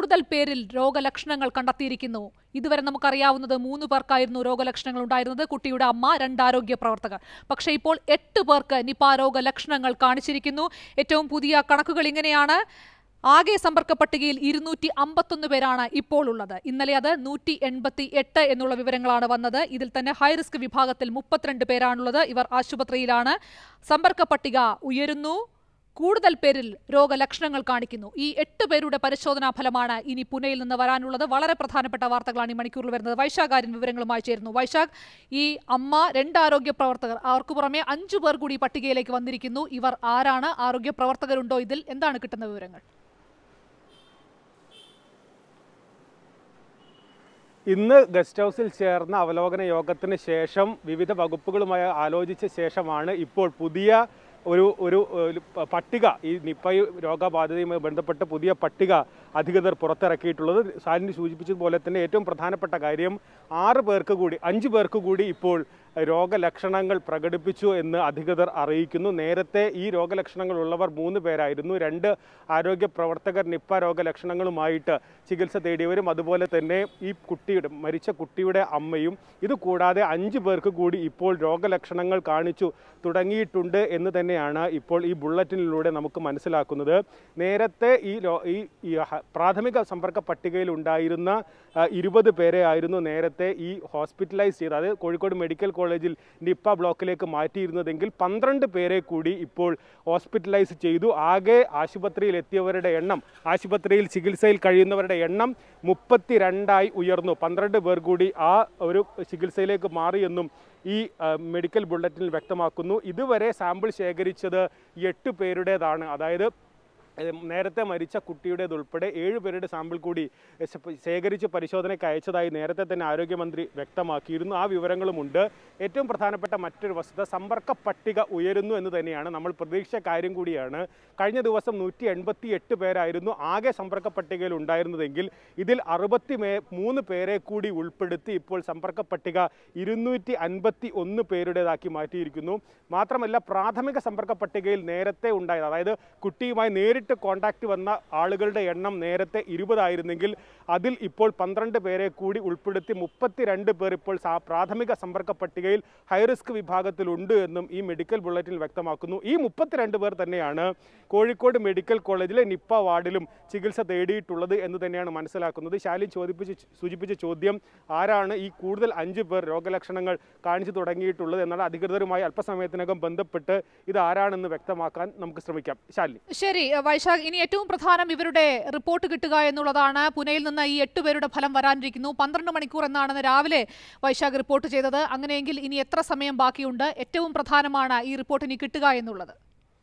കൂടുതൽ പേരിൽ രോഗലക്ഷണങ്ങൾ കണ്ടെത്തിയിരിക്കുന്നു ഇതുവരെ നമുക്കറിയാവുന്നത് മൂന്ന് പേർക്കായിരുന്നു രോഗലക്ഷണങ്ങൾ ഉണ്ടായിരുന്നത് കുട്ടിയുടെ അമ്മ രണ്ട് ആരോഗ്യ പ്രവർത്തകർ പക്ഷേ ഇപ്പോൾ എട്ട് പേർക്ക് നിപ രോഗലക്ഷണങ്ങൾ കാണിച്ചിരിക്കുന്നു ഏറ്റവും പുതിയ കണക്കുകൾ ഇങ്ങനെയാണ് ആകെ സമ്പർക്ക പട്ടികയിൽ ഇരുന്നൂറ്റി അമ്പത്തൊന്ന് പേരാണ് ഇപ്പോൾ ഉള്ളത് ഇന്നലെ അത് നൂറ്റി എൺപത്തി എട്ട് എന്നുള്ള വിവരങ്ങളാണ് വന്നത് ഇതിൽ തന്നെ ഹൈറിസ്ക് വിഭാഗത്തിൽ മുപ്പത്തിരണ്ട് പേരാണുള്ളത് ഇവർ ആശുപത്രിയിലാണ് സമ്പർക്ക പട്ടിക ഉയരുന്നു കൂടുതൽ പേരിൽ രോഗലക്ഷണങ്ങൾ കാണിക്കുന്നു ഈ എട്ട് പേരുടെ പരിശോധനാ ഫലമാണ് ഇനി പുനെയിൽ നിന്ന് വരാനുള്ളത് വളരെ പ്രധാനപ്പെട്ട വാർത്തകളാണ് ഈ മണിക്കൂറിൽ വരുന്നത് വൈശാഖാര്യൻ വിവരങ്ങളുമായി ചേരുന്നു വൈശാഖ് ഈ അമ്മ രണ്ട് ആരോഗ്യ പ്രവർത്തകർ അവർക്ക് പുറമെ അഞ്ചു പേർ കൂടി പട്ടികയിലേക്ക് വന്നിരിക്കുന്നു ഇവർ ആരാണ് ആരോഗ്യ പ്രവർത്തകരുണ്ടോ ഇതിൽ എന്താണ് കിട്ടുന്ന വിവരങ്ങൾ ഇന്ന് ഗസ്റ്റ് ഹൗസിൽ ചേർന്ന അവലോകന യോഗത്തിന് ശേഷം വിവിധ വകുപ്പുകളുമായി ആലോചിച്ച ശേഷമാണ് ഇപ്പോൾ പുതിയ ഒരു ഒരു ഒരു പ- പട്ടിക ഈ നിപ്പ രോഗബാധിതയുമായി ബന്ധപ്പെട്ട് പുതിയ പട്ടിക അധികൃതർ പുറത്തിറക്കിയിട്ടുള്ളത് സാലിന് സൂചിപ്പിച്ചതുപോലെ തന്നെ ഏറ്റവും പ്രധാനപ്പെട്ട കാര്യം ആറ് പേർക്ക് കൂടി അഞ്ച് പേർക്ക് കൂടി ഇപ്പോൾ രോഗലക്ഷണങ്ങൾ പ്രകടിപ്പിച്ചു എന്ന് അധികൃതർ അറിയിക്കുന്നു നേരത്തെ ഈ രോഗലക്ഷണങ്ങൾ ഉള്ളവർ മൂന്ന് പേരായിരുന്നു രണ്ട് ആരോഗ്യ പ്രവർത്തകർ നിപ്പ രോഗലക്ഷണങ്ങളുമായിട്ട് ചികിത്സ തേടിയവരും അതുപോലെ തന്നെ ഈ കുട്ടിയുടെ മരിച്ച കുട്ടിയുടെ അമ്മയും ഇത് കൂടാതെ അഞ്ച് പേർക്ക് കൂടി ഇപ്പോൾ രോഗലക്ഷണങ്ങൾ കാണിച്ചു തുടങ്ങിയിട്ടുണ്ട് എന്ന് തന്നെയാണ് ഇപ്പോൾ ഈ ബുള്ളറ്റിനിലൂടെ നമുക്ക് മനസ്സിലാക്കുന്നത് നേരത്തെ ഈ രോ- ഈ ഈ ഹ- പ്രാഥമിക സമ്പർക്ക പട്ടികയിൽ ഉണ്ടായിരുന്ന ആ, ഇരുപത് പേരെ ആയിരുന്നു നേരത്തെ ഈ ഹോസ്പിറ്റലൈസ് ചെയ്ത് അതായത് കോഴിക്കോട് മെഡിക്കൽ കോളേജിൽ നിപ്പ ബ്ലോക്കിലേക്ക് മാറ്റിയിരുന്നതെങ്കിൽ പന്ത്രണ്ട് പേരെ കൂടി ഇപ്പോൾ ഹോസ്പിറ്റലൈസ് ചെയ്തു ആകെ ആശുപത്രിയിൽ എത്തിയവരുടെ എണ്ണം ആശുപത്രിയിൽ ചികിത്സയിൽ കഴിയുന്നവരുടെ എണ്ണം മുപ്പത്തി രണ്ടായി ഉയർന്നു പന്ത്രണ്ട് പേർ കൂടി ആ ഒരു ചികിത്സയിലേക്ക് മാറിയെന്നും ഈ ആ, മെഡിക്കൽ ബുള്ളറ്റിനിൽ വ്യക്തമാക്കുന്നു ഇതുവരെ സാമ്പിൾ ശേഖരിച്ചത് എട്ട് പേരുടേതാണ് അതായത് ഏഹ് നേരത്തെ മരിച്ച കുട്ടിയുടേതുൾപ്പെടെ ഏഴ് പേരുടെ സാമ്പിൾ കൂടി ശ- ശേഖരിച്ച് പരിശോധനയ്ക്ക് അയച്ചതായി നേരത്തെ തന്നെ ആരോഗ്യമന്ത്രി വ്യക്തമാക്കിയിരുന്നു ആ വിവരങ്ങളുമുണ്ട് ഏറ്റവും പ്രധാനപ്പെട്ട മറ്റൊരു വസ്തുത സമ്പർക്ക പട്ടിക ഉയരുന്നു എന്ന് തന്നെയാണ് നമ്മൾ പ്രതീക്ഷിച്ച കാര്യം കൂടിയാണ് കഴിഞ്ഞ ദിവസം നൂറ്റി എൺപത്തി എട്ട് പേരായിരുന്നു ആകെ സമ്പർക്ക പട്ടികയിൽ ഉണ്ടായിരുന്നതെങ്കിൽ ഇതിൽ അറുപത്തി മേ മൂന്ന് പേരെ കൂടി ഉൾപ്പെടുത്തി ഇപ്പോൾ സമ്പർക്ക പട്ടിക ഇരുന്നൂറ്റി അൻപത്തി ഒന്ന് പേരുടേതാക്കി മാറ്റിയിരിക്കുന്നു മാത്രമല്ല പ്രാഥമിക സമ്പർക്ക പട്ടികയിൽ നേരത്തെ ഉണ്ടായത് അതായത് കുട്ടിയുമായി നേരിട്ട് കോണ്ടാക്ട് വന്ന ആളുകളുടെ എണ്ണം നേരത്തെ ഇരുപതായിരുന്നെങ്കിൽ അതിൽ ഇപ്പോൾ പന്ത്രണ്ട് പേരെ കൂടി ഉൾപ്പെടുത്തി മുപ്പത്തിരണ്ട് പേർ ഇപ്പോൾ സാ- പ്രാഥമിക സമ്പർക്ക പട്ടികയിൽ ഹൈറിസ്ക് വിഭാഗത്തിലുണ്ട് എന്നും ഈ മെഡിക്കൽ ബുള്ളറ്റിൻ വ്യക്തമാക്കുന്നു ഈ മുപ്പത്തിരണ്ട് പേർ തന്നെയാണ് കോഴിക്കോട് മെഡിക്കൽ കോളേജിലെ നിപ്പ വാർഡിലും ചികിത്സ തേടിയിട്ടുള്ളത് എന്ന് തന്നെയാണ് മനസ്സിലാക്കുന്നത് ശാലിൻ ചോദിപ്പിച്ച് സൂചിപ്പിച്ച ചോദ്യം ആരാണ് ഈ കൂടുതൽ അഞ്ച് പേർ രോഗലക്ഷണങ്ങൾ കാണിച്ചു തുടങ്ങിയിട്ടുള്ളത് എന്നാൽ അധികൃതരുമായി അല്പസമയത്തിനകം ബന്ധപ്പെട്ട് ഇത് ആരാണെന്ന് വ്യക്തമാക്കാൻ നമുക്ക് ശ്രമിക്കാം ശാലിനി ശരി വൈശാഖ് ഇനി ഏറ്റവും പ്രധാനം ഇവരുടെ റിപ്പോർട്ട് കിട്ടുക എന്നുള്ളതാണ് പുനെയിൽ നിന്ന് ഈ എട്ട് പേരുടെ ഫലം വരാനിരിക്കുന്നു പന്ത്രണ്ട് മണിക്കൂർ എന്നാണെന്ന് രാവിലെ വൈശാഖ് റിപ്പോർട്ട് ചെയ്തത് അങ്ങനെയെങ്കിൽ ഇനി എത്ര സമയം ബാക്കിയുണ്ട് ഏറ്റവും പ്രധാനമാണ് ഈ റിപ്പോർട്ട് ഇനി കിട്ടുക എന്നുള്ളത്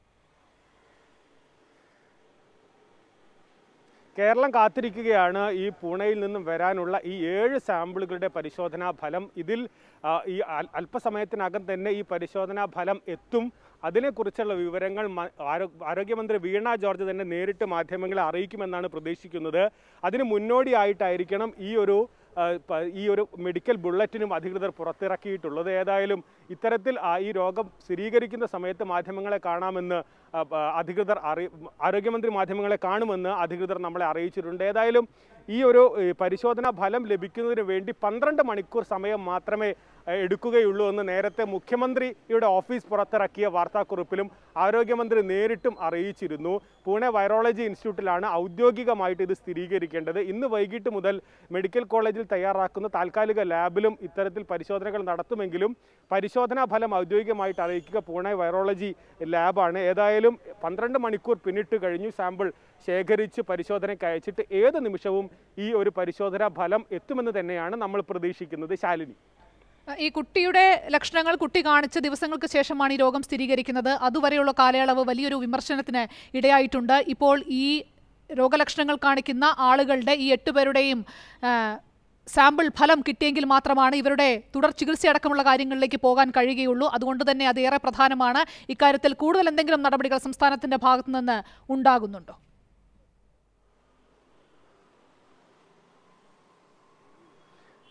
കേരളം കാത്തിരിക്കുകയാണ് ഈ പൂനെയിൽ നിന്നും വരാനുള്ള ഈ ഏഴ് സാമ്പിളുകളുടെ പരിശോധനാ ഫലം ഇതിൽ ആ, ഈ അൽ- അല്പസമയത്തിനകം തന്നെ ഈ പരിശോധനാ ഫലം എത്തും അതിനെക്കുറിച്ചുള്ള വിവരങ്ങൾ മ- ആരോ- ആരോഗ്യമന്ത്രി വീണ ജോർജ് തന്നെ നേരിട്ട് മാധ്യമങ്ങളെ അറിയിക്കുമെന്നാണ് പ്രതീക്ഷിക്കുന്നത് അതിന് മുന്നോടിയായിട്ടായിരിക്കണം ഈ ഒരു ആ, പ- ഈ ഒരു മെഡിക്കൽ ബുള്ളറ്റിനും അധികൃതർ പുറത്തിറക്കിയിട്ടുള്ളത് ഏതായാലും ഇത്തരത്തിൽ ആ ഈ രോഗം സ്ഥിരീകരിക്കുന്ന സമയത്ത് മാധ്യമങ്ങളെ കാണാമെന്ന് ആ, പ- അധികൃതർ അറി ആരോഗ്യമന്ത്രി മാധ്യമങ്ങളെ കാണുമെന്ന് അധികൃതർ നമ്മളെ അറിയിച്ചിട്ടുണ്ട് ഏതായാലും ഈ ഒരു ഏ, പരിശോധനാ ഫലം ലഭിക്കുന്നതിന് വേണ്ടി പന്ത്രണ്ട് മണിക്കൂർ സമയം മാത്രമേ ഏ, എടുക്കുകയുള്ളൂ എന്ന് നേരത്തെ മുഖ്യമന്ത്രിയുടെ ഓഫീസ് പുറത്തിറക്കിയ വാർത്താക്കുറിപ്പിലും ആരോഗ്യമന്ത്രി നേരിട്ടും അറിയിച്ചിരുന്നു പൂനെ വൈറോളജി ഇൻസ്റ്റിറ്റ്യൂട്ടിലാണ് ഔദ്യോഗികമായിട്ട് ഇത് സ്ഥിരീകരിക്കേണ്ടത് ഇന്ന് വൈകിട്ട് മുതൽ മെഡിക്കൽ കോളേജിൽ തയ്യാറാക്കുന്ന താൽക്കാലിക ലാബിലും ഇത്തരത്തിൽ പരിശോധനകൾ നടത്തുമെങ്കിലും പരിശോധനാ ഫലം ഔദ്യോഗികമായിട്ട് അറിയിക്കുക പൂനെ വൈറോളജി ലാബാണ് ഏതായാലും പന്ത്രണ്ട് മണിക്കൂർ പിന്നിട്ട് കഴിഞ്ഞു സാമ്പിൾ ശേഖരിച്ച് പരിശോധനയ്ക്ക് അയച്ചിട്ട് ഏത് നിമിഷവും ഈ ഒരു പരിശോധനാ ഫലം എത്തുമെന്ന് തന്നെയാണ് നമ്മൾ പ്രതീക്ഷിക്കുന്നത് ശാലിനി ഈ കുട്ടിയുടെ ലക്ഷണങ്ങൾ കുട്ടി കാണിച്ച ദിവസങ്ങൾക്ക് ശേഷമാണ് ഈ രോഗം സ്ഥിരീകരിക്കുന്നത് അതുവരെയുള്ള കാലയളവ് വലിയൊരു വിമർശനത്തിന് ഇടയായിട്ടുണ്ട് ഇപ്പോൾ ഈ രോഗലക്ഷണങ്ങൾ കാണിക്കുന്ന ആളുകളുടെ ഈ എട്ടുപേരുടെയും ആ, സാമ്പിൾ ഫലം കിട്ടിയെങ്കിൽ മാത്രമാണ് ഇവരുടെ തുടർ ചികിത്സയടക്കമുള്ള കാര്യങ്ങളിലേക്ക് പോകാൻ കഴിയുകയുള്ളൂ അതുകൊണ്ട് തന്നെ അത് ഏറെ പ്രധാനമാണ് ഇക്കാര്യത്തിൽ കൂടുതൽ എന്തെങ്കിലും നടപടികൾ സംസ്ഥാനത്തിന്റെ ഭാഗത്തു നിന്ന് ഉണ്ടാകുന്നുണ്ടോ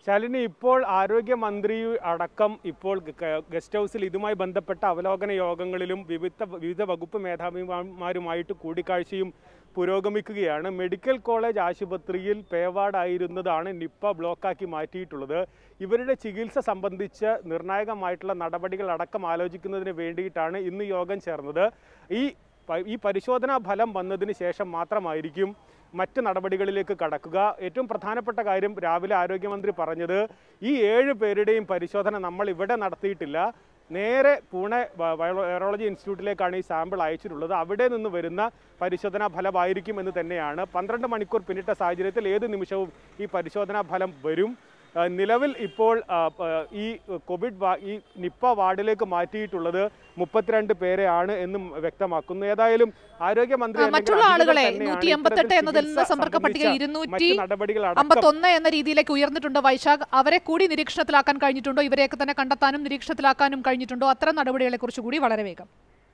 ശാലിനി ഇപ്പോൾ ആരോഗ്യമന്ത്രി അടക്കം ഇപ്പോൾ ഗ- ഗസ്റ്റ് ഹൗസിൽ ഇതുമായി ബന്ധപ്പെട്ട അവലോകന യോഗങ്ങളിലും വിവിധ വിവിധ വകുപ്പ് മേധാവിമാരുമായിട്ട് കൂടിക്കാഴ്ചയും പുരോഗമിക്കുകയാണ് മെഡിക്കൽ കോളേജ് ആശുപത്രിയിൽ പേവാർഡായിരുന്നതാണ് നിപ്പ ബ്ലോക്കാക്കി മാറ്റിയിട്ടുള്ളത് ഇവരുടെ ചികിത്സ സംബന്ധിച്ച് നിർണായകമായിട്ടുള്ള നടപടികൾ അടക്കം ആലോചിക്കുന്നതിന് വേണ്ടിയിട്ടാണ് ഇന്ന് യോഗം ചേർന്നത് ഈ പ- ഈ പരിശോധനാ ഫലം വന്നതിന് ശേഷം മാത്രമായിരിക്കും മറ്റ് നടപടികളിലേക്ക് കടക്കുക ഏറ്റവും പ്രധാനപ്പെട്ട കാര്യം രാവിലെ ആരോഗ്യമന്ത്രി പറഞ്ഞത് ഈ ഏഴ് പേരുടെയും പരിശോധന നമ്മൾ ഇവിടെ നടത്തിയിട്ടില്ല നേരെ പൂനെ വ- വൈറോ- വൈറോളജി ഇൻസ്റ്റിറ്റ്യൂട്ടിലേക്കാണ് ഈ സാമ്പിൾ അയച്ചിട്ടുള്ളത് അവിടെ നിന്ന് വരുന്ന പരിശോധനാ ഫലമായിരിക്കും എന്ന് തന്നെയാണ് പന്ത്രണ്ട് മണിക്കൂർ പിന്നിട്ട സാഹചര്യത്തിൽ ഏത് നിമിഷവും ഈ പരിശോധനാ ഫലം വരും ആ, നിലവിൽ ഇപ്പോൾ ആ, പ- ഈ കോവിഡ് വാ- ഈ നിപ്പ വാർഡിലേക്ക് മാറ്റിയിട്ടുള്ളത് മുപ്പത്തിരണ്ട് പേരെയാണ് എന്നും വ്യക്തമാക്കുന്നു ഏതായാലും ആരോഗ്യമന്ത്രി ആ, അല്ലെങ്കിൽ മറ്റുള്ള അധികൃതർ ആളുകളെ തന്നെയാണ് നൂറ്റി ഇത്തരത്തിൽ എൺപത്തെട്ട് എന്നതിൽ നിന്ന് ചികിത്സ സമ്പർക്ക പട്ടിക സംബന്ധിച്ച ഇരുന്നൂറ്റി മറ്റ് നടപടികൾ അടക്കം അമ്പത്തൊന്ന് എന്ന രീതിയിലേക്ക് ഉയർന്നിട്ടുണ്ട് വൈശാഖ് അവരെ കൂടി നിരീക്ഷണത്തിലാക്കാൻ കഴിഞ്ഞിട്ടുണ്ടോ ഇവരെയൊക്കെ തന്നെ കണ്ടെത്താനും നിരീക്ഷണത്തിലാക്കാനും കഴിഞ്ഞിട്ടുണ്ടോ അത്തരം നടപടികളെ കുറിച്ച് കൂടി വളരെ വേഗം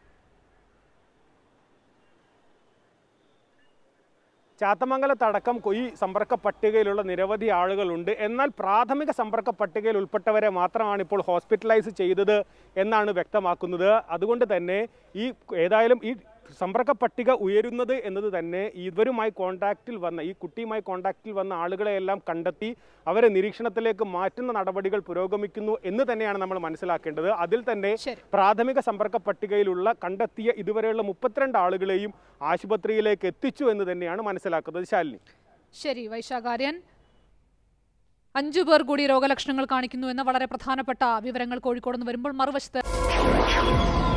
ചാത്തമംഗലത്തടക്കം ഈ സമ്പർക്ക പട്ടികയിലുള്ള നിരവധി ആളുകളുണ്ട് എന്നാൽ പ്രാഥമിക സമ്പർക്ക പട്ടികയിൽ ഉൾപ്പെട്ടവരെ മാത്രമാണ് ഇപ്പോൾ ഹോസ്പിറ്റലൈസ് ചെയ്തത് എന്നാണ് വ്യക്തമാക്കുന്നത് അതുകൊണ്ട് തന്നെ ഈ ഏതായാലും ഈ സമ്പർക്ക പട്ടിക ഉയരുന്നത് എന്നത് തന്നെ ഇവരുമായി കോണ്ടാക്റ്റിൽ വന്ന ഈ കുട്ടിയുമായി കോണ്ടാക്റ്റിൽ വന്ന ആളുകളെയെല്ലാം കണ്ടെത്തി അവരെ നിരീക്ഷണത്തിലേക്ക് മാറ്റുന്ന നടപടികൾ പുരോഗമിക്കുന്നു എന്ന് തന്നെയാണ് നമ്മൾ മനസ്സിലാക്കേണ്ടത് അതിൽ തന്നെ ശരി പ്രാഥമിക സമ്പർക്ക പട്ടികയിലുള്ള കണ്ടെത്തിയ ഇതുവരെയുള്ള മുപ്പത്തിരണ്ട് ആളുകളെയും ആശുപത്രിയിലേക്ക് എത്തിച്ചു എന്ന് തന്നെയാണ് മനസ്സിലാക്കുന്നത് ശാലിനി ശരി വൈശാഖാര്യൻ അഞ്ചു പേർ കൂടി രോഗലക്ഷണങ്ങൾ കാണിക്കുന്നു എന്ന വളരെ പ്രധാനപ്പെട്ട വിവരങ്ങൾ കോഴിക്കോട് നിന്ന് വരുമ്പോൾ മറുവശത്ത്